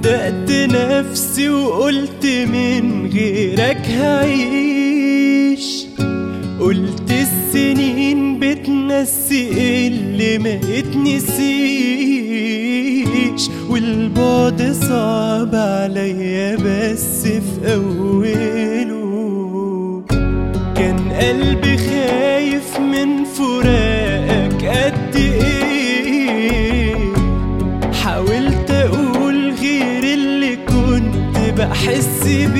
صدقت نفسي وقلت من غيرك هعيش قلت السنين بتنسي اللي ما يتنسيش والبعد صعب عليا بس في أوله كان قلبي خايف من فراقك قد ايه حاولت اقول غير اللي كنت بحس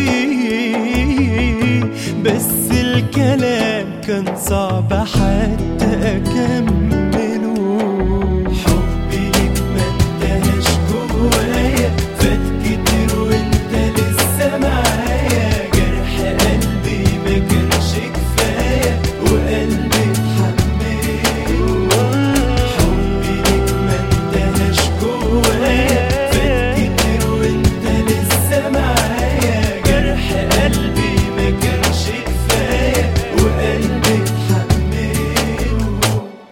بيه بس الكلام كان صعب حتى اكمله حبي ليك ما انتهاش جوايا فات كتير وانت لسه معايا جرح قلبي ما كانش كفايه وقلبي اتحمله حبي ليك ما انتهاش جوايا فات كتير وانت لسه معايا جرح قلبي ما كانش كفايه وقلبي اتحمله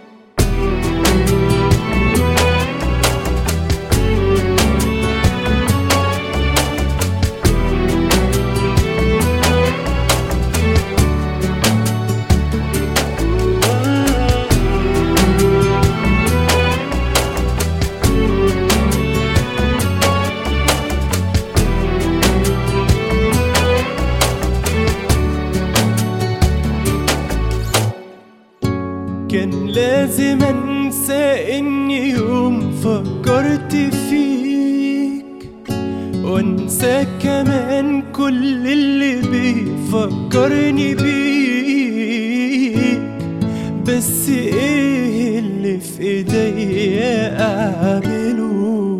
كان لازم انسى اني يوم فكرت فيك وانسى كمان كل اللي بيفكرني بيك بس ايه اللي في ايديا اعمله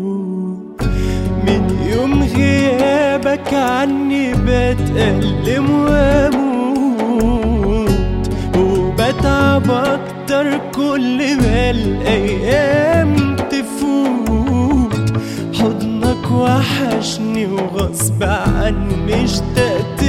من يوم غيابك عني بتألم واموت وبتعب اكتر كل ما الايام تفوت حضنك وحشني وغصب عني اشتقت